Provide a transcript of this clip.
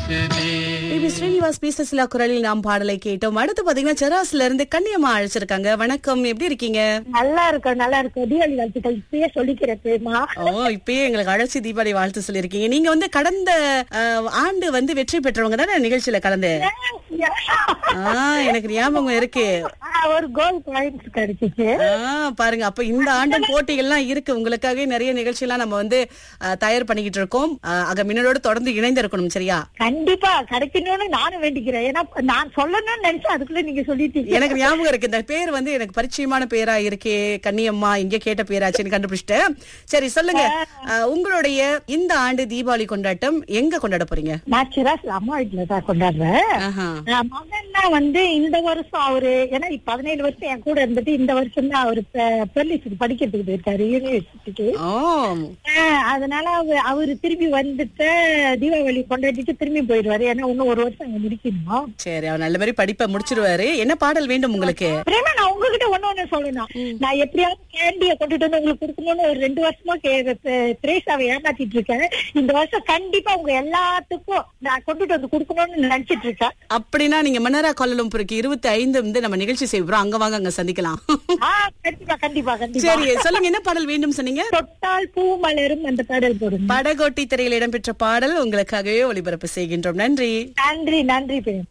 வீசுதே BP Srinivas B சசிலா குரலில் நாம் பாடலை கேட்டோம் அடுத்து பாத்தீங்கன்னா செராஸ்ல இருந்து கன்னியம்மா அழைச்சிருக்காங்க வணக்கம் எப்படி இருக்கீங்க நல்லா இருக்கும் நல்லா இருக்கும் தீபாவளி வாழ்த்துக்கள் இப்பயே சொல்லிக்கிறேன் பிரேமா ஓ இப்பயே எங்களுக்கு அழைச்சி தீபாவளி வாழ்த்து சொல்லியிருக்கீங்க நீங்க வந்து கடந்த அஹ், ஆண்டு வந்து வெற்றி பெற்றவங்க தானே நிகழ்ச்சியில கலந்து ஆ எனக்கு ஞாபகம் இருக்கு ஆ, ஒரு கோல் பாயிண்ட்ஸ் கிடைச்சிச்சு ஆ, பாருங்க அப்ப இந்த ஆண்டும் போட்டிகள்லாம் இருக்கு உங்களுக்காகவே நிறைய நிகழ்ச்சியெல்லாம் நம்ம வந்து அஹ், தயார் பண்ணிக்கிட்டு இருக்கோம் அஹ், ஆக மின்னலோடு தொடர்ந்து இணைந்து இருக்கணும் சரியா கண்டிப்பா கிடைக்கணும்னு நானும் வேண்டிக்கிறேன் ஏன்னா நான் சொல்லணும்னு நினைச்சேன் அதுக்குள்ள நீங்க சொல்லிட்டீங்க எனக்கு ஞாபகம் இருக்கு இந்த பேர் வந்து எனக்கு பரிச்சயமான பேரா இருக்கே கன்னியம்மா இங்க கேட்ட பேராச்சுன்னு கண்டுபிடிச்சிட்டேன் சரி சொல்லுங்க அஹ், உங்களுடைய இந்த ஆண்டு தீபாவளி கொண்டாட்டம் எங்க கொண்டாட போறீங்க நான் சிராஸ் அம்மா வீட்டுல தான் கொண்டாடுறேன் ஆஹா. நான் மகன் தான் வந்து இந்த வருஷம் அவரு ஏன்னா இப்ப பதினேழு வருஷம் என் கூட இருந்துட்டு இந்த வருஷம் தான் அவரு பெர்லிஸுக்கு படிக்கிறதுக்கு போயிருக்காரு யூனிவர்சிட்டிக்கு ஓ ஆஹ் அதனால அவ- அவரு திரும்பி வந்துட்டு தீபாவளி கொண்டாடிட்டு திரும்பி போயிடுவாரு ஏன்னா இன்னும் ஒரு வருஷம் அங்க முடிக்கணும் சரி அவர் நல்ல மாதிரி படிப்பை முடிச்சிருவாரு என்ன பாடல் வேண்டும் உங்களுக்கு பிரேமா நான் உங்ககிட்ட ஒண்ணு ஒண்ணு சொல்லணும் நான் எப்படியாவது கேண்டிய கொண்டுட்டு வந்து உங்களுக்கு கொடுக்கணும்னு ஒரு ரெண்டு வருஷமா திரேசாவை ஏமாத்திட்டு இருக்கேன் இந்த வருஷம் கண்டிப்பா உங்க எல்லாத்துக்கும் நான் கொண்டுட்டு வந்து கொடுக்கணும்னு நினைச்சிட்டு இருக்கேன் அப்படின்னா நீங்க மன்னரா கோலலம்பூருக்கு இருபத்தி ஐந்து வந்து நம்ம நிகழ்ச்சி செய்வோம் அங்க வாங்க அங்க சந்திக்கலாம் ஆ, கண்டிப்பா கண்டிப்பா கண்டிப்பா சரி சொல்லுங்க என்ன பாடல் வேண்டும் சொன்னீங்க தொட்டால் பூ மலரும் அந்த பாடல் போடுங்க படகோட்டி திரையில் இடம்பெற்ற பாடல் உங்களுக்காகவே ஒளிபரப்பு செய்கின்றோம் நன்றி நன்றி நன்றி பிரேம்